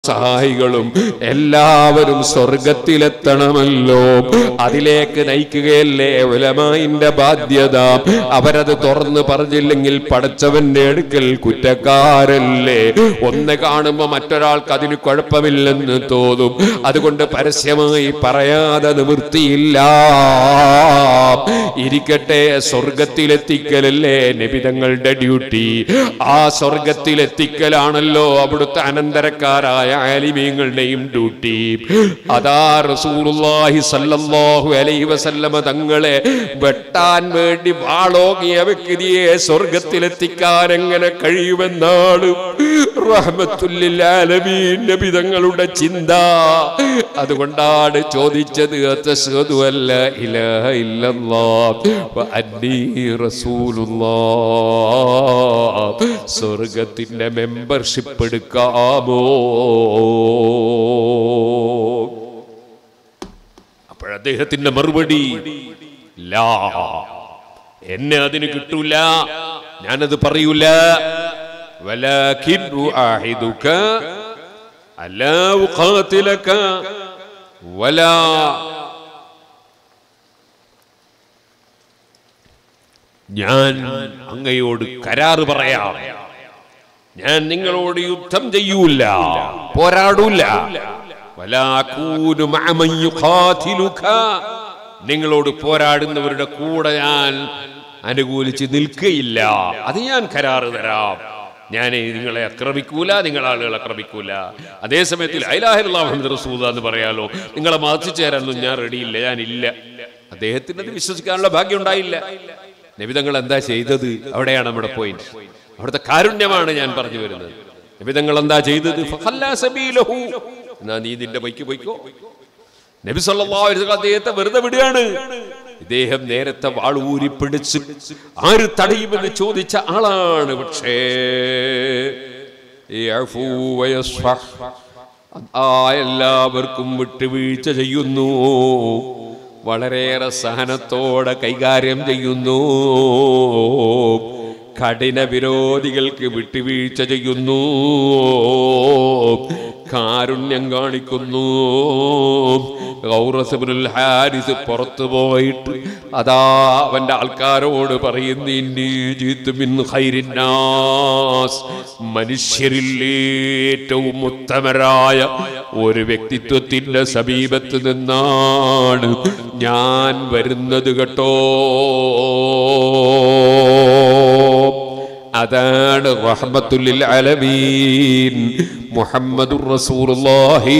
സഹായികളും എല്ലാവരും സ്വർഗത്തിലെത്തണമല്ലോ അതിലേക്ക് നയിക്കുകയല്ലേ ഉലമായിന്റെ ബാധ്യത അവരത് തുറന്ന് പറഞ്ഞില്ലെങ്കിൽ പടച്ചവന്റെ അടുക്കൽ കുറ്റക്കാരല്ലേ ഒന്ന് കാണുമ്പോ മറ്റൊരാൾക്ക് അതിന് കുഴപ്പമില്ലെന്ന് തോന്നും അതുകൊണ്ട് പരസ്യമായി പറയാതെ നിവൃത്തിയില്ല ഇരിക്കട്ടെ സ്വർഗത്തിലെത്തിക്കലല്ലേ നിബിതങ്ങളുടെ ഡ്യൂട്ടി ആ സ്വർഗത്തിലെത്തിക്കലാണല്ലോ അവിടുത്തെ അനന്തരക്കാരായ ആലിമീങ്ങളുടെയും ഡ്യൂട്ടി അതാ റസൂലുള്ളാഹി സല്ലല്ലാഹു അലൈഹി വസല്ലമ തങ്ങളെ വെട്ടാൻ വേണ്ടി വാളോങ്ങിയ വ്യക്തിയെ സ്വർഗത്തിലെത്തിക്കാൻ എങ്ങനെ കഴിയുമെന്നാണ് റഹ്മത്തുല്ലിൽ ആലമീൻ നബി തങ്ങളുടെ ചിന്ത അതുകൊണ്ടാണ് ചോദിച്ചത് അത്തശ്ഹദു അല്ല ഇലാഹ ഇല്ലല്ലാഹ് വ അന്നീ റസൂലുള്ളാഹ് സ്വർഗത്തിന്റെ മെമ്പർഷിപ്പ് എടുക്കാമോ അപ്പോഴദ്ദേഹത്തിന്റെ മറുപടി ലാ എന്നെ അതിന് കിട്ടൂല ഞാനത് പറയൂല ولكن أعاهدك ألا أقاتلك ولا ഞാൻ അങ്ങയോട് കരാറ് പറയാം ഞാൻ നിങ്ങളോട് യുദ്ധം ചെയ്യൂല പോരാടൂല വലാകൂനു മഅമൻ യുഖാതിലുക. നിങ്ങളോട് പോരാടുന്നവരുടെ കൂടെ ഞാൻ അനുകൂലിച്ച് നിൽക്കുകയില്ല അത് ഞാൻ കരാറ് തരാം ഞാൻ നിങ്ങളെ ആക്രമിക്കൂല നിങ്ങൾ ആളുകൾ ആക്രമിക്കൂല അതേ സമയത്തിൽ മുഹമ്മദ് റസൂല എന്ന് പറയാലോ നിങ്ങളെ മതത്തിൽ ചേരാനൊന്നും ഞാൻ റെഡിയില്ല ഞാനില്ല അദ്ദേഹത്തിന് അത് വിശ്വസിക്കാനുള്ള ഭാഗ്യം ഉണ്ടായില്ല നബിതങ്ങൾ എന്താ ചെയ്തത് അവിടെയാണ് നമ്മുടെ പോയിന്റ് അവിടുത്തെ കാരുണ്യമാണ് ഞാൻ പറഞ്ഞു വരുന്നത് നബിതങ്ങൾ എന്താ ചെയ്തത് ഫഖല്ലാ സബീലഹു. എന്നാ നീ നിന്റെ ബൈക്ക് പോയിക്കോ നബി സല്ലല്ലാഹു അലൈഹി വസല്ലം അദ്ദേഹത്തെ വെറുതെ വിടുകയാണ് ഇദ്ദേഹം നേരത്തെ വാളൂരി പിടിച്ച് ആര് തടയുമെന്ന് ചോദിച്ച ആളാണ് പക്ഷേ യഅഫൂ വയസ്ഫഹ്. ആ എല്ലാവർക്കും വിട്ടുവീഴ്ച ചെയ്യുന്നു വളരെയേറെ സഹനത്തോടെ കൈകാര്യം ചെയ്യുന്നു കഠിന വിരോധികൾക്ക് വിട്ടുവീഴ്ച ചെയ്യുന്നു കാരുണ്യം കാണിക്കുന്നു ഗൗറസ് ഇബ്നുൽ ഹാരിസ് പുറത്തു പോയിട്ട് അതാ അവന്റെ ആൾക്കാരോട് പറയുന്നു "ഇന്നി ജീത്തു മിൻ ഖൈരിൻ നാസ്." മനുഷ്യരിൽ ഏറ്റവും ഉത്തമരായ ഒരു വ്യക്തിത്വത്തിന്റെ സമീപത്ത് നിന്നാണ് ഞാൻ വരുന്നത് കേട്ടോ അതാണ് റഹ്മത്തുല്ലിൽ അലമീൻ മുഹമ്മദുർ റസൂലുള്ളാഹി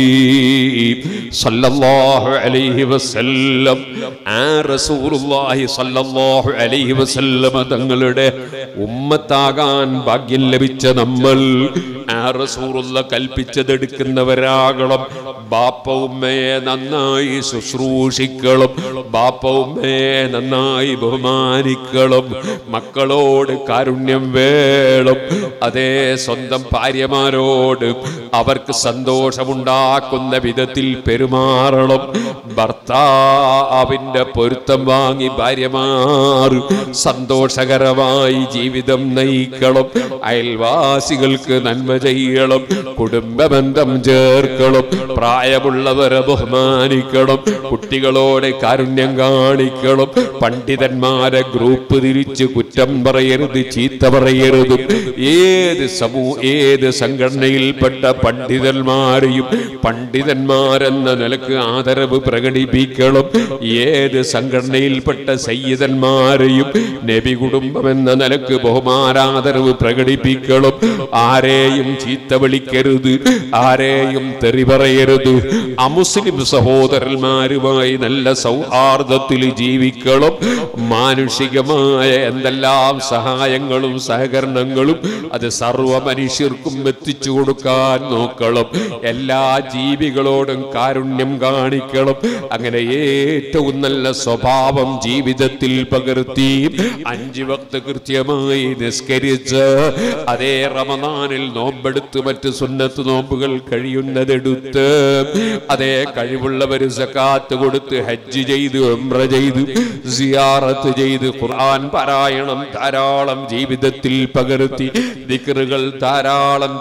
സല്ലല്ലാഹു അലൈഹി വസല്ലം ആ റസൂലുള്ളാഹി സല്ലല്ലാഹു അലൈഹി വസല്ലം തങ്ങളുടെ ഉമ്മത്താകാൻ ഭാഗ്യം ലഭിച്ച നമ്മൾ ആ റസൂലുള്ള കൽപ്പിച്ചതെടുക്കുന്നവരാകണം ബാപ്പ ഉമ്മയെ നന്നായി ശുശ്രൂഷിക്കണം ബാപ്പ ഉമ്മയെ നന്നായി ബഹുമാനിക്കണം മക്കളോട് കാരുണ്യം വേണം അതേ സ്വന്തം ഭാര്യമാരോട് അവർക്ക് സന്തോഷമുണ്ടാക്കുന്ന വിധത്തിൽ പെരുമാറണം ഭർത്താവിന്റെ പൊരുത്തം വാങ്ങി ഭാര്യമാർ സന്തോഷകരമായി ജീവിതം നയിക്കണം അയൽവാസികൾക്ക് നന്മ ചെയ്യണം കുടുംബബന്ധം ചേർക്കണം പ്രായമുള്ളവരെ ബഹുമാനിക്കണം കുട്ടികളോട് കാരുണ്യം കാണിക്കണം പണ്ഡിതന്മാരെ ഗ്രൂപ്പ് തിരിച്ച് കുറ്റം പറയരുത് ചീത്ത പറയരുത് ഏത് സമൂ ഏത് സംഘടനയിൽപ്പെട്ട പണ്ഡിതന്മാരെയും പണ്ഡിതന്മാരെന്ന നിലക്ക് ആദരവ് പ്രകടിപ്പിക്കണം ഏത് സംഘടനയിൽപ്പെട്ട സയ്യിദന്മാരെയും നബി കുടുംബം എന്ന നിലക്ക് ബഹുമാനാദരവ് പ്രകടിപ്പിക്കണം ആരെയും ചീത്ത വിളിക്കരുത് ആരെയും തെറി പറയരുത് അമുസ്ലിം സഹോദരന്മാരുമായി നല്ല സൗഹാർദ്ദത്തിൽ ജീവിക്കണം മാനുഷികമായ എന്തെല്ലാം സഹായങ്ങളും സഹകരണങ്ങളും അത് സർവ മനുഷ്യർക്കും എത്തിച്ചു കൊടുക്കാൻ നോക്കണം എല്ലാ ജീവികളോടും കാരുണ്യം കാണിക്കണം അങ്ങനെ ഏറ്റവും നല്ല സ്വഭാവം ജീവിതത്തിൽ പകർത്തി അഞ്ചു വക്ത് കൃത്യമായി നിസ്കരിച്ച് അതേ റമദാനിൽ നോമ്പെടുത്ത് മറ്റ് സുന്നത്ത് നോമ്പുകൾ കഴിയുന്നതെടുത്ത് അതേ കഴിവുള്ളവർ സക്കാത്ത് കൊടുത്ത് ഹജ്ജ് ചെയ്ത് ഉംറ ചെയ്ത് സിയാറത്ത് ചെയ്ത് ഖുർആൻ പാരായണം ധാരാളം ജീവിതത്തിൽ പകർത്തി ദിക്റുകൾ ധാരാളം ജീവിതത്തിൽ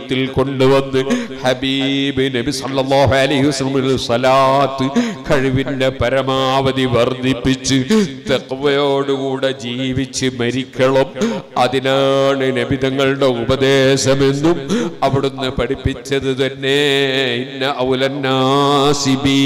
ജീവിതത്തിൽ കൊണ്ടുവന്ന് ഹബീബ് നബി സല്ലല്ലാഹു അലൈഹി വസല്ലം സലാത്ത് കഴിവിന്റെ പരമാവധി വർദ്ധിപ്പിച്ച് തഖ്വയോടുകൂടെ ജീവിച്ച് മരിക്കണം അതിനാണ് നബി തങ്ങളുടെ ഉപദേശമെന്നും അവിടുന്ന് പഠിപ്പിച്ചത് തന്നെ ഇന്ന ഔലന്നാസിബീ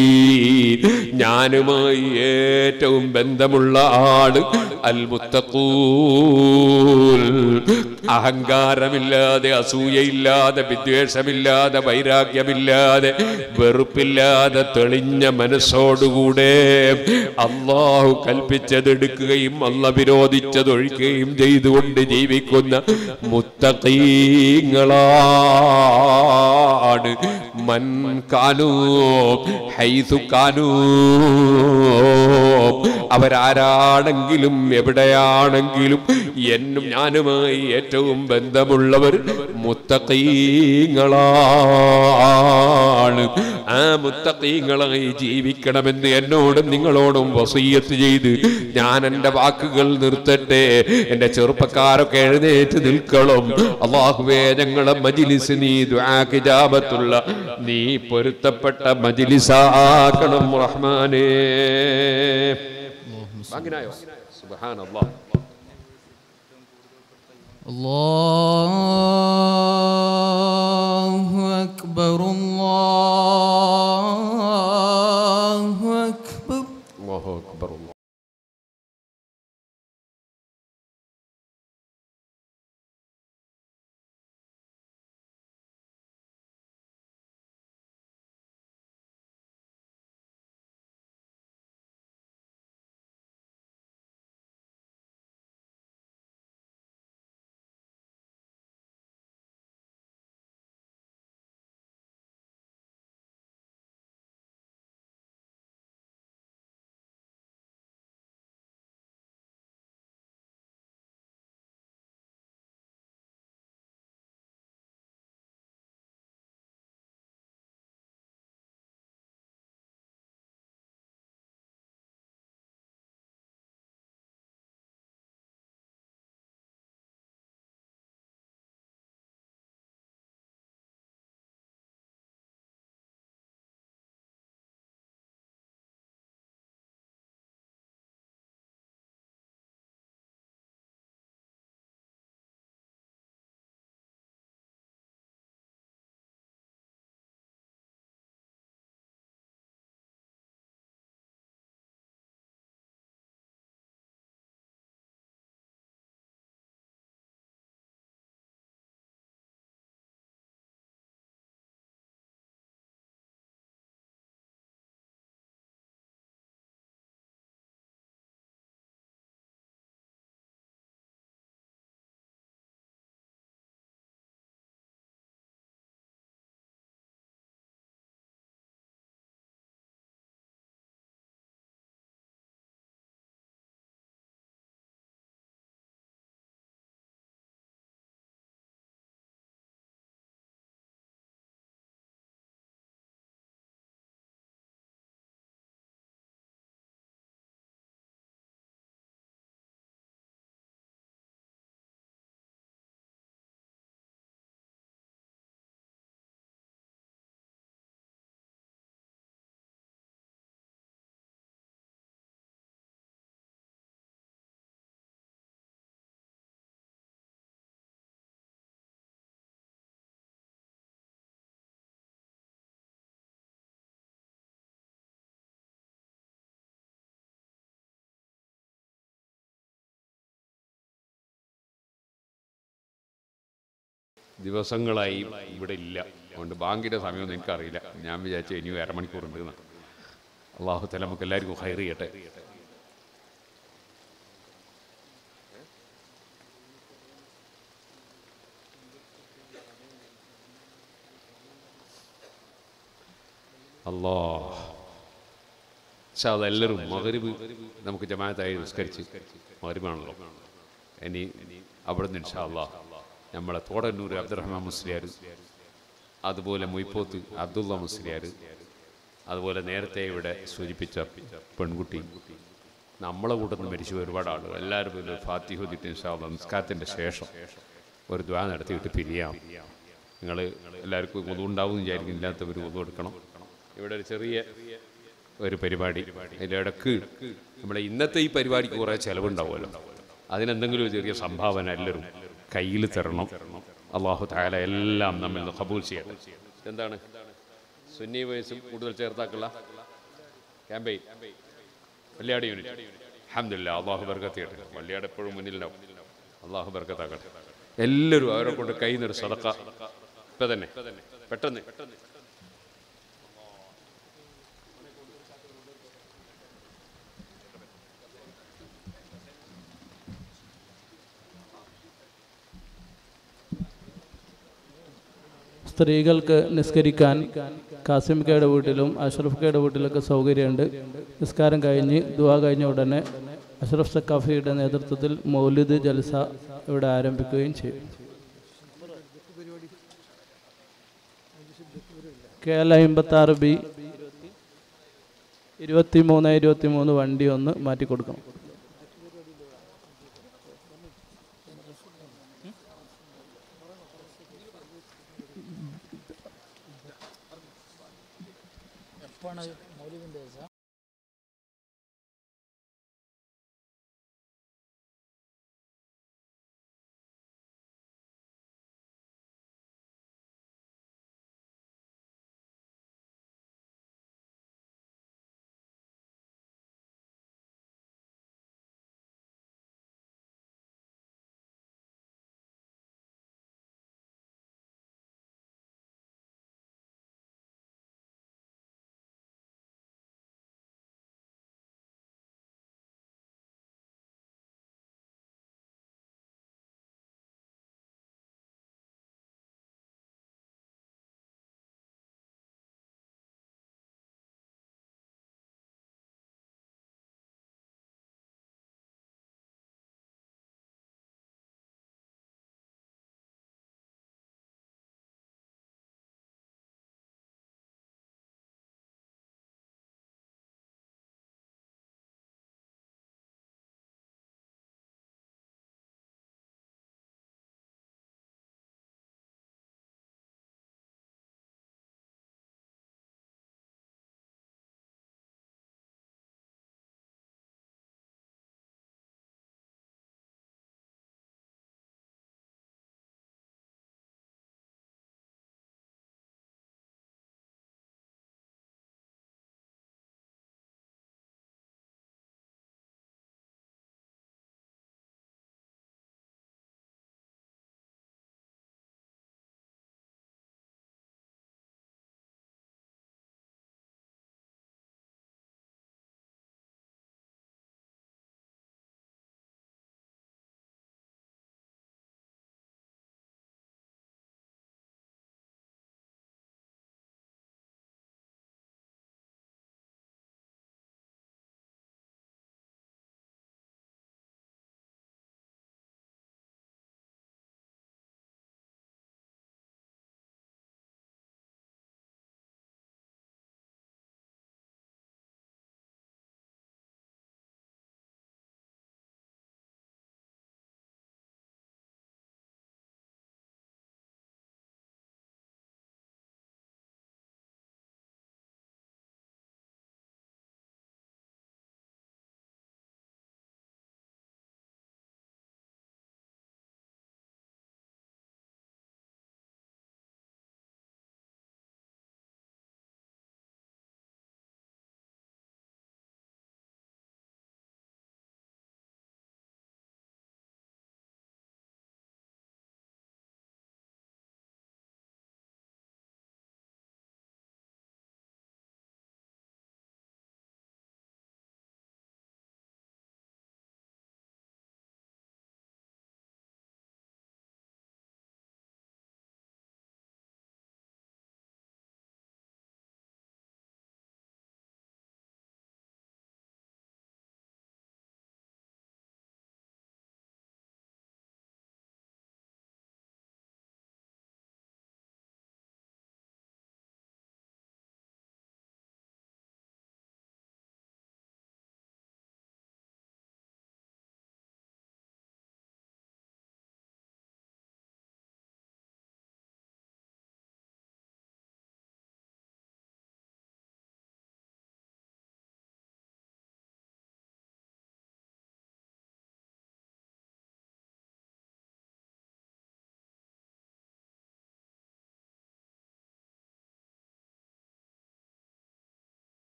ഞാനുമായി ഏറ്റവും ബന്ധമുള്ള ആള് അൽ മുത്തഖൂൽ അഹങ്കാരമില്ലാതെ അസൂയയില്ലാതെ വിദ്വേഷമില്ലാതെ വൈരാഗ്യമില്ലാതെ വെറുപ്പില്ലാതെ തെളിഞ്ഞ മനസ്സോടുകൂടെ അള്ളാഹു കൽപ്പിച്ചതെടുക്കുകയും അല്ല വിരോധിച്ചതൊഴിക്കുകയും ചെയ്തുകൊണ്ട് ജീവിക്കുന്ന മുത്തഖീങ്ങളാണ് മൻ കാനൂ ഹൈതു കാനൂ അവരാരാണെങ്കിലും എവിടെയാണെങ്കിലും എന്നും ഞാനുമായി ഏറ്റവും ബന്ധമുള്ളവർ മുത്തഖീങ്ങളാണ് ആ മുത്തഖീങ്ങളായി ജീവിക്കണമെന്ന് എന്നോടും നിങ്ങളോടും വസീയത്ത് ചെയ്ത് ഞാൻ എൻ്റെ വാക്കുകൾ നിർത്തട്ടെ എൻ്റെ ചെറുപ്പക്കാരൊക്കെ എഴുന്നേറ്റ് നിൽക്കണം അള്ളാഹുവേ ഞങ്ങളെ മജിലിസ് നീ ദ്വാകിജാബത്തുള്ള നീ പൊരുത്തപ്പെട്ട മജിലിസാക്കണം റഹ്മാനേ ബാങ്കിനായോ സുബ്ഹാനല്ലാഹ് الله أكبر الله أكبر അല്ലാഹു അക്ബർ അല്ലാഹ് ദിവസങ്ങളായി ഇവിടെ ഇല്ല അതുകൊണ്ട് ബാങ്കിന്റെ സമയമൊന്നും എനിക്കറിയില്ല ഞാൻ വിചാരിച്ചു ഇനി അരമണിക്കൂറുണ്ട് എന്ന് അള്ളാഹു തല നമുക്ക് എല്ലാവർക്കും ഹൈർ ചെയ്യട്ടെ അല്ലാ പക്ഷെ അതെല്ലാവരും മകരിബ് നമുക്ക് ജമാഅത്തായി നിസ്കരിച്ച് മകരിബാണല്ലോ ഇനി അവിടുന്ന് ഇൻഷാല്ലാ നമ്മളെ തോടന്നൂർ അബ്ദുറഹ്മാൻ മുസ്ലിയാർ അതുപോലെ മൊയ്പോത്ത് അബ്ദുള്ള മുസ്ലിയാർ അതുപോലെ നേരത്തെ ഇവിടെ സൂചിപ്പിച്ച പെൺകുട്ടി നമ്മളെ കൂട്ടത്തിൽ മരിച്ചു ഒരുപാട് ആളുകൾ എല്ലാവരും ഒരു ഫാത്തിഹുദിട്ട് ഇൻഷാല്ല നിസ്കാരത്തിൻ്റെ ശേഷം ഒരു ദ്വാ നടത്തിയിട്ട് പിരിയാം നിങ്ങൾ എല്ലാവർക്കും ഒതു ഉണ്ടാവും എന്ന് വിചാരിക്കും ഇല്ലാത്തവർ ഒതു എടുക്കണം ഇവിടെ ഒരു ചെറിയ ഒരു പരിപാടി അതിൻ്റെ ഇടക്ക് നമ്മുടെ ഇന്നത്തെ ഈ പരിപാടിക്ക് കുറേ ചിലവുണ്ടാവുമല്ലോ അതിനെന്തെങ്കിലും ഒരു ചെറിയ സംഭാവന എല്ലാവരും കയ്യിൽ തരണം അള്ളാഹു താല എല്ലാം നമ്മിൽ നിന്ന് കബൂൽ ചെയ്യട്ടെ എന്താണ് സുന്നി വയസ്സും കൂടുതൽ ചേർത്താക്കുള്ള ക്യാമ്പയിൻ വല്യാട് യൂണിറ്റ് അഹമ്മദില്ല അള്ളാഹു ബർക്കത്ത് ചെയ്യട്ടെ വല്യാട് എപ്പോഴും മുന്നിലുണ്ടാവും അള്ളാഹു ബർക്കത്താക്കട്ടെ എല്ലാവരും അവരെ കൊണ്ട് കൈ നിറ സദക്ക ഇപ്പൊ തന്നെ പെട്ടെന്ന് സ്ത്രീകൾക്ക് നിസ്കരിക്കാൻ കാസിം കയുടെ വീട്ടിലും അഷ്റഫ് കയുടെ വീട്ടിലൊക്കെ സൗകര്യമുണ്ട് നിസ്കാരം കഴിഞ്ഞ് ദുവാ കഴിഞ്ഞ ഉടനെ അഷ്റഫ് സക്കാഫിയുടെ നേതൃത്വത്തിൽ മൗലിദ് ജൽസ ഇവിടെ ആരംഭിക്കുകയും ചെയ്യും കെ എൽ അമ്പത്തി ആറ് ബി ഇരുപത്തി മൂന്ന് ഇരുപത്തി മൂന്ന് വണ്ടി ഒന്ന് മാറ്റി കൊടുക്കണം എപ്പോഴാണ് മൗലിദിൻ്റെ ദിവസം